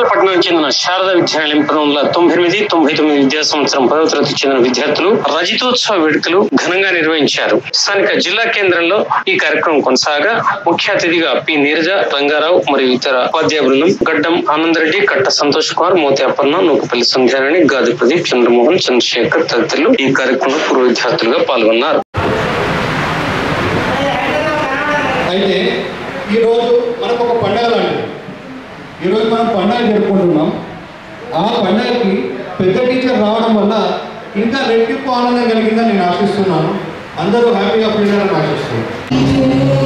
జగిత్యాల పట్టణానికి చెందిన శారద విద్యాలయం పదకొండు తొంభై ఎనిమిది తొంభై తొమ్మిది విద్యా సంవత్సరం పదవ తరగతి చెందిన విద్యార్థులు రజతోత్సవ వేడుకలు ఘనంగా నిర్వహించారు స్థానిక జిల్లా కేంద్రంలో ఈ కార్యక్రమం కొనసాగా ముఖ్య అతిథిగా పి నీరజ రంగారావు మరియు ఇతర ఉపాధ్యాయ బృందం గడ్డం ఆనందరెడ్డి కట్ట సంతోష్ కుమార్ మోతి అపర్ణ నూకపల్లి సంధ్యారాణి గాది ప్రదీప్ చంద్రమోహన్ చంద్రశేఖర్ తదితరులు ఈ కార్యక్రమంలో పూర్వ విద్యార్థులుగా పాల్గొన్నారు అయితే ఈరోజు మనకు ఒక పండగ లాంటిది ఈరోజు మనం పండగ జరుపుకుంటున్నాం ఆ పండగకి పెద్ద టీచర్ రావడం వల్ల ఇంకా రెట్టింపు ఆనందం కలిగిందని నేను ఆశిస్తున్నాను అందరూ హ్యాపీగా ఫీల్ అవ్వాలని ఆశిస్తున్నాను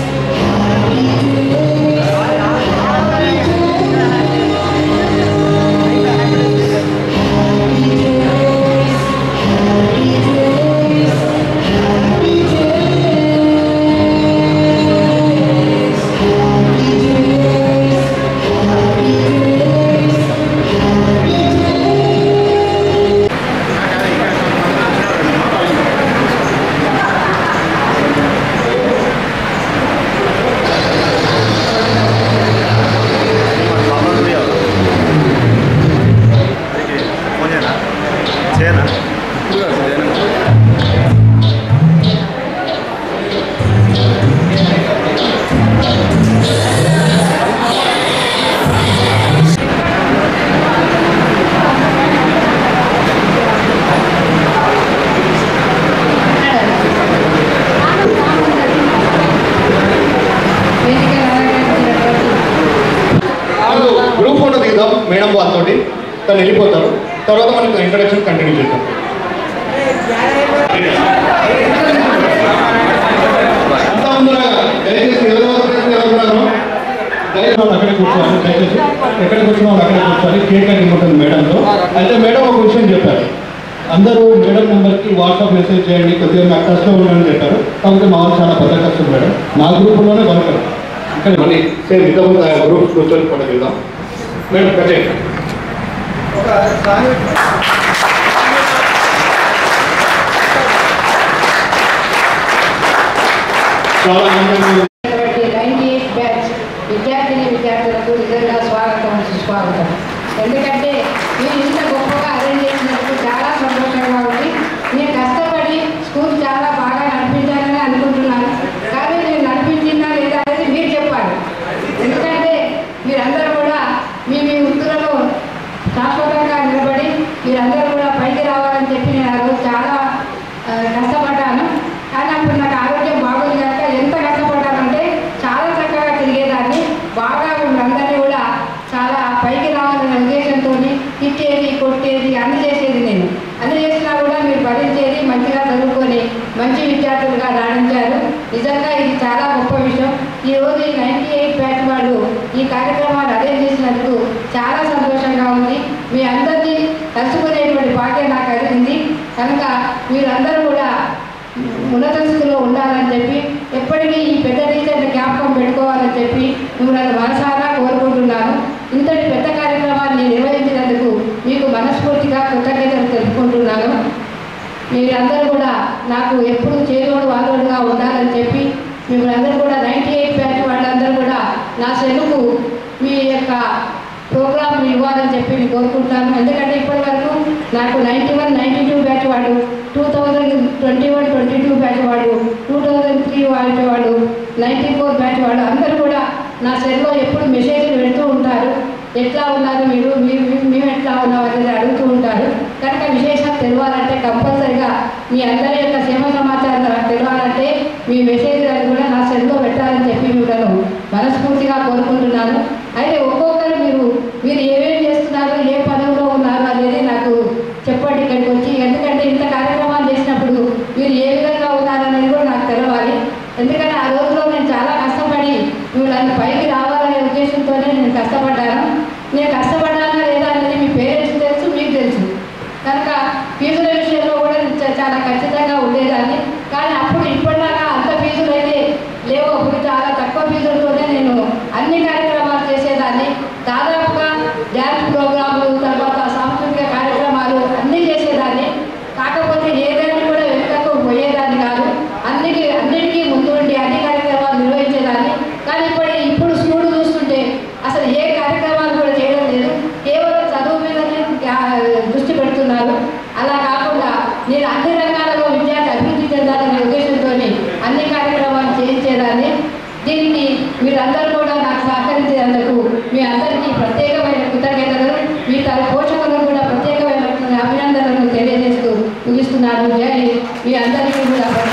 వాళ్ళు గ్రూప్ ఫోటో దిగుదాం మేడం వాళ్ళతో తను వెళ్ళిపోతారు తర్వాత మనకు ఇంట్రడక్షన్ కంటిన్యూ చేద్దాం అంతా ఉందిరా దయచేసి ఎవరు ఎవరు ఎవరున్నారు దయచేసి వాళ్ళు అక్కడే కూర్చోవాలి దయచేసి ఎక్కడ కూర్చున్న వాళ్ళు అక్కడే కూర్చోవాలి కేక్ కటింగ్ ఉంటుంది మేడంతో అయితే మేడం ఒక విషయం చెప్పారు అందరూ మేడం నెంబర్కి వాట్సాప్ మెసేజ్ చేయండి కొద్దిగా నాకు కష్టం ఉందని చెప్పారు కాకపోతే మా వాళ్ళు చాలా పెద్ద కష్టం మేడం నా గ్రూపులోనే వర్కర్ ఇక్కడ మళ్ళీ సేమ్ ఇంతకుముందు ఆ గ్రూప్ కూర్చొని కూడా వెళ్దాం మేడం కట్టే చాలా ఆనందంగా ఉంది. నైన్టీ ఎయిట్ బ్యాచ్ విద్యార్థిని విద్యార్థులకు నిజంగా స్వాగతం సుస్వాగతం ఎందుకంటే మీరు ఇంత గొప్పగా అరేంజ్ చేసినందుకు చాలా సంతోషంగా ఉంది మీరు కష్టపడి స్కూల్ చాలా బాగా నడిపించాలని అనుకుంటున్నాను కానీ నేను నడిపించిందా లేదా అనేది మీరు చెప్పాలి ఎందుకంటే మీరందరూ కూడా మీ మీ వృత్తులలో శాశ్వతంగా నిలబడి మీరందరూ కూడా పైకి రావాలని చెప్పి నేను ఆ రోజు చాలా ఆ, కష్టపడ్డాను కానీ అప్పుడు నాకు ఆరోగ్యం బాగుంది కనుక ఎంత కష్టపడ్డానంటే చాలా చక్కగా తిరిగేదాన్ని బాగా అందరినీ కూడా చాలా పైకి రావాలనే ఉద్దేశంతో తిట్టేది కొట్టేది అన్ని చేసేది నేను అన్ని చేసినా కూడా మీరు భరించేది మంచిగా చదువుకొని మంచి విద్యార్థులుగా రాణించారు నిజంగా ఇది చాలా గొప్ప విషయం ఈ రోజు ఈ నైన్టీ ఎయిట్ బ్యాచ్ వాళ్ళు ఈ కార్యక్రమాన్ని అరేంజ్ చేసినందుకు చాలా సంతోషంగా ఉంది మీ అందరినీ కలుసుకునేటువంటి భాగ్యం నాకు కలిగింది కనుక మీరందరూ కూడా ఉన్నత స్థితిలో ఉండాలని చెప్పి ఎప్పటికీ ఈ పెద్ద టీచర్ల జ్ఞాపకం పెట్టుకోవాలని చెప్పి మిమ్మల్ని మనసారా కోరుకుంటున్నాను ఇంతటి పెద్ద కార్యక్రమాన్ని నిర్వహించినందుకు మీకు మనస్ఫూర్తిగా కృతజ్ఞతలు తెలుపుకుంటున్నాను మీరందరూ కూడా నాకు ఎప్పుడు చేదోడు వాదోడుగా ఉండాలని చెప్పి మిమ్మల్ని కూడా నైంటీ ఎయిట్ బ్యాచ్ వాళ్ళందరూ కూడా నా సెలవుకు మీ యొక్క ప్రోగ్రామ్ ఇవ్వాలని చెప్పి నేను కోరుకుంటాను ఎందుకంటే ఇప్పటి వరకు నాకు ninety one ninety two batch వాడు two thousand twenty one twenty two batch వాడు టూ థౌజండ్ త్రీ బ్యాచ్ వాడు నైంటీ ఫోర్ బ్యాచ్ వాడు అందరూ కూడా నా సెల్లో ఎప్పుడు మెసేజ్లు పెడుతూ ఉంటారు ఎట్లా ఉన్నారు మీరు మీరు మీరు- మేము ఎట్లా ఉన్నాం అనేది అడుగుతూ ఉంటారు కనుక విశేషాలు తెలియాలంటే కంపల్సరిగా మీ అందరి యొక్క క్షేమ సమాచారం నాకు తెలియాలంటే మీ మెసేజ్ అని కూడా నా సెల్లో పెట్టాలని చెప్పి మిమ్మల్ని మనస్ఫూర్తిగా కోరుకుంటున్నాను అయితే ఒక్కొక్కరు మీరు మీరు ఏమేమి చేస్తున్నారు ఏ పదవిలో ఉన్నారు అనేది నాకు చెప్పండి ఇక్కడికి వచ్చి ఎందుకంటే ఇంత కార్యక్రమాలు చేసినప్పుడు మీరు ఏ విధంగా ఉన్నారనేది కూడా నాకు తెలవాలి ఎందుకంటే ఆ రోజులో నేను చాలా కష్టపడి మిమ్మల్ని పైకి రావాలనే ఉద్దేశంతోనే నేను కష్టపడ్డాను నేను కష్టపడ్డానా లేదా అనేది మీ పేరెంట్స్ తెలుసు మీకు తెలుసు కనుక ఫీజుల విషయంలో కూడా నేను చా- చాలా ఖచ్చితంగా ఉండేదాన్ని కానీ అప్పుడు ఇప్పటిదాకా అంత ఫీజులు అయితే లేవు అప్పుడు చాలా తక్కువ ఫీజులతోనే నేను అన్ని కార్యక్రమాలు చేసేదాన్ని దాదాపుగా అన్ని రంగాలలో విద్యార్థి అభివృద్ధి చెందాలనే ఉద్దేశంతో అన్ని కార్యక్రమాలు చేయించేదాన్ని దీనికి మీరందరూ కూడా నాకు సహకరించేందుకు మీ అందరికీ ప్రత్యేకమైన కృతజ్ఞతలు మీ తన పోషకులకు కూడా ప్రత్యేకమైన అభినందనలు తెలియజేస్తూ ముగిస్తున్నాను జై హింద్. మీ అందరికీ కూడా